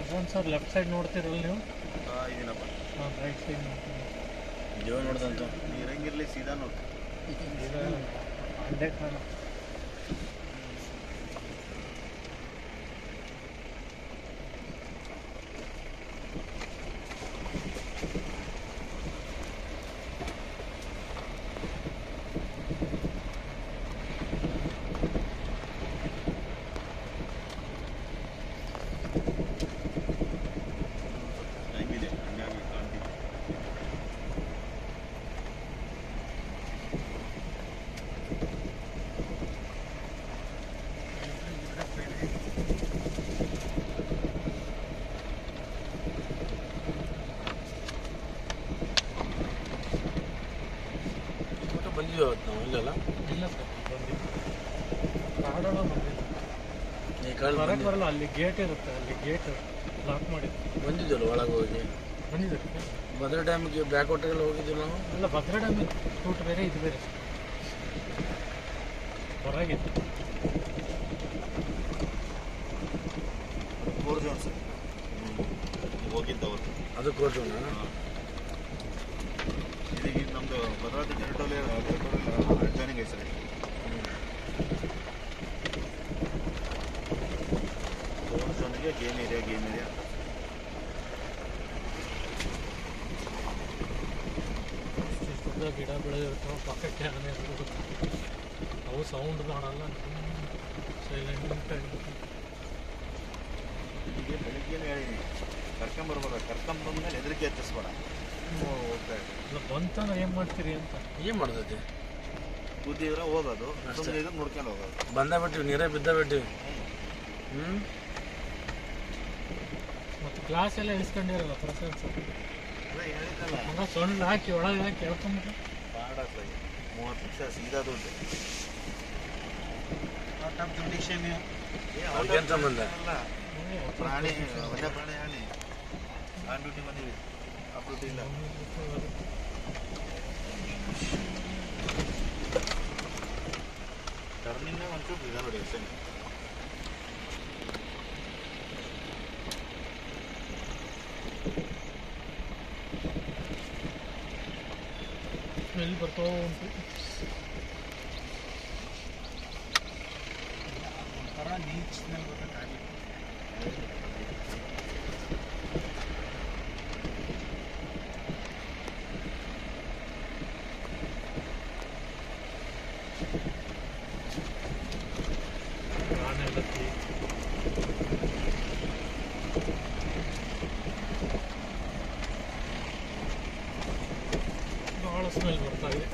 Prashant sir left side ನೋಡ್ತಿರಲ್ಲ ನೀವು ಇದೀನಪ್ಪ ಹಾಂ ರೈಟ್ ಸೈಡ್ ನೋಡ್ತೀನಿ ಜೀವ ನೋಡ್ದಂತ ಇರಂಗಿರ್ಲಿ ಸೀದಾ ನೋಡು ಇದು ಹಂಡ್ರೆಡ್ ಕಾಣ ಹೆಂಗಿದೆ ಹಂಗಾಗಿ ಕಾಣ್ತಿದೆ ಮತ್ತೆ ಬಂದಿದ್ವಿ ಅವತ್ತು ನಾವು ಇಲ್ಲಲ್ಲ ಇಲ್ಲ ಸರ್ ಬಂದಿಲ್ಲ ಕಾಡೊಳಗೆ ಬಂದಿಲ್ಲ ಈ ಕಾಲ್ ಹೊರಗೆ ಬರಲ್ಲ ಅಲ್ಲಿ ಗೇಟ್ ಇರುತ್ತೆ ಅಲ್ಲಿ ಗೇಟ್ ಲಾಕ್ ಮಾಡಿದ್ದು ಬಂದಿದ್ವಲ್ಲ ಒಳಗೆ ಹೋಗಿ ಬಂದಿದೆ ಭದ್ರ ಡ್ಯಾಮಿಗೆ ಬ್ಯಾಕ್ ವಾಟರ್ಗೆಲ್ಲ ಹೋಗಿದ್ವಿ ನಾವು ಅಲ್ಲ ಭದ್ರಾ ಡ್ಯಾಮ್ ರೂಟ್ ಬೇರೆ ಇದು ಬೇರೆ ಹೊರಗಿತ್ತು ಫೋರ್ ಜೋನ್ಸ್ ಹೋಗಿದ್ದ ಅವತ್ತು ಅದು ಕೋರ್ಟು ಇದೀಗ ನಮ್ದು ಭದ್ರಾವತಿ ಟೆರಿಟೋರಿಯಲ್ ಟೆರಿಟೋರಿಯಲ್ ಅಡ್ಜಾನಿಂಗ್ ಹೆಸರು ಫೋರ್ ಜೋನ್ಗೆ ಗೇಮ್ ಏರಿಯಾ ಗೇಮ್ ಏರಿಯಾ ಇಷ್ಟುದ್ದ ಗಿಡ ಬೆಳೆದಿರ್ತಾವೆ ಪಕ್ಕಕ್ಕೆ ಆನೆ ಇರ್ಬೋದು. ಅವು ಸೌಂಡ್ ಮಾಡಲ್ಲ ಸೈಲೆಂಟ್ ಆಗಿರುತ್ತೆ ಈಗ ಬೆಳಿಗ್ಗೆನೇ ಹೇಳಿನಿ ಕರ್ಕೊಂಬರ್ಬೇಡ ಕರ್ಕೊಂಬಂದ್ಮೇಲೆ ಹೆದರಿಕೆ ಎತ್ತಿಸ್ಬೇಡ ಹೋಗ್ತಾ ಇರ್ತೀನಿ ಇಲ್ಲ ಬಂತಂದ್ರೆ ಏನು ಮಾಡ್ತೀರಿ ಅಂತ ಏನು ಮಾಡ್ತೈತಿ ಬುದ್ಧಿ ಇದ್ರೆ ಹೋಗೋದು ಅಷ್ಟೇ. ಸುಮ್ಮನೆ ಇದ್ರೆ ನೋಡ್ಕೊಂಡು ಹೋಗೋದು ಬಂದ ಬಿಟ್ಟಿವಿ ನೀರೇ ಬಿದ್ದ ಬಿಟ್ಟಿವಿ ಹ್ಞೂ ಮತ್ತು ಕ್ಲಾಸ್ ಎಲ್ಲ ಇಳಿಸ್ಕೊಂಡಿರಲ್ಲ ಪ್ರಸೆನ್ಸ್ ಅದೇ ಹೇಳಿದ್ನಲ್ಲ ಹಂಗ ಸೊಳ್ಳು ಹಾಕಿ ಒಳಗೆ ಹಾಕಿ ಹೇಳ್ಕೊಂಬಿಟ್ಟು ಪಾಡ ಸೈ ಮೂವತ್ತು ನಿಮಿಷ ಸೀದಾ ದುಡ್ಡು ಏ, ಅವ್ರಿಗೇನ್ ಸಂಬಂಧ? ಅಲ್ಲ ಪ್ರಾಣಿ ವನ್ಯ ಪ್ರಾಣಿ ಹಾನಿ ಆನ್ ಡ್ಯೂಟಿ ಬಂದಿವಿ ಆಫ್ ಡ್ಯೂಟಿ ಇಲ್ಲ ಟರ್ನಿಂಗ್ ಒಂಚೂರು ಇದೆ ನೋಡಿ ಅಷ್ಟೇ ಸ್ಮೆಲ್ ಬರ್ತಾ ಉಂಟು ಒಂಥರ ನೀಚ್ ಸ್ಮೆಲ್ ಬರ್ತದೆ ಆನೆ ಲತ್ತಿ ಭಾಳ ಸ್ಮೆಲ್ ಬರ್ತಾ ಇದೆ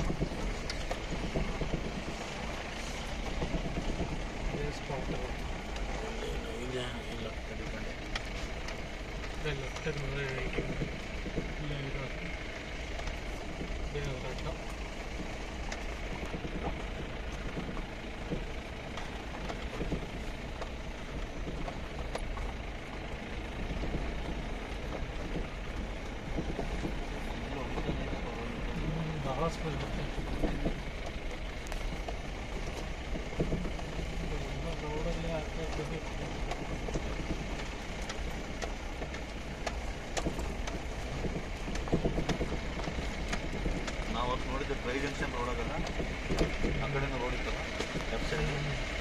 ಇದೇ spot ಅದು. ಇಲ್ಲ ಇಲ್ಲ ಕಡಿಕೊಂಡೆ ಇಲ್ಲೇ left side ಮೇಲೆ ಇಲ್ಲೇ ಇದು ಹಾಕಿ. ಇದೇ ಅದ್ರ ಅಡ್ಡ. ಹ್ಮ್, ಭಾಳ ಸ್ಮೆಲ್ ಬರ್ತೈತೆ ಎಲ್ಲ ರೋಡಲ್ಲೇ ಆಗ್ತಾ ಇರ್ತದೆ. ನಾವು ಅವತ್ತು ನೋಡಿದ್ದು ಟ್ರೈ ಜಂಕ್ಷನ್ ರೋಡ್ ಅದಲ್ಲ ಆ ಕಡೆಯಿಂದ ರೋಡ್ ಇತ್ತಲ್ಲ ಲೆಫ್ಟ್ ಸೈಡ್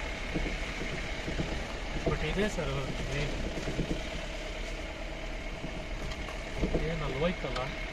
ಬಟ್ ಇದೆ ಸರ್ ಏನು ಅಲ್ವೈತಲ್ಲ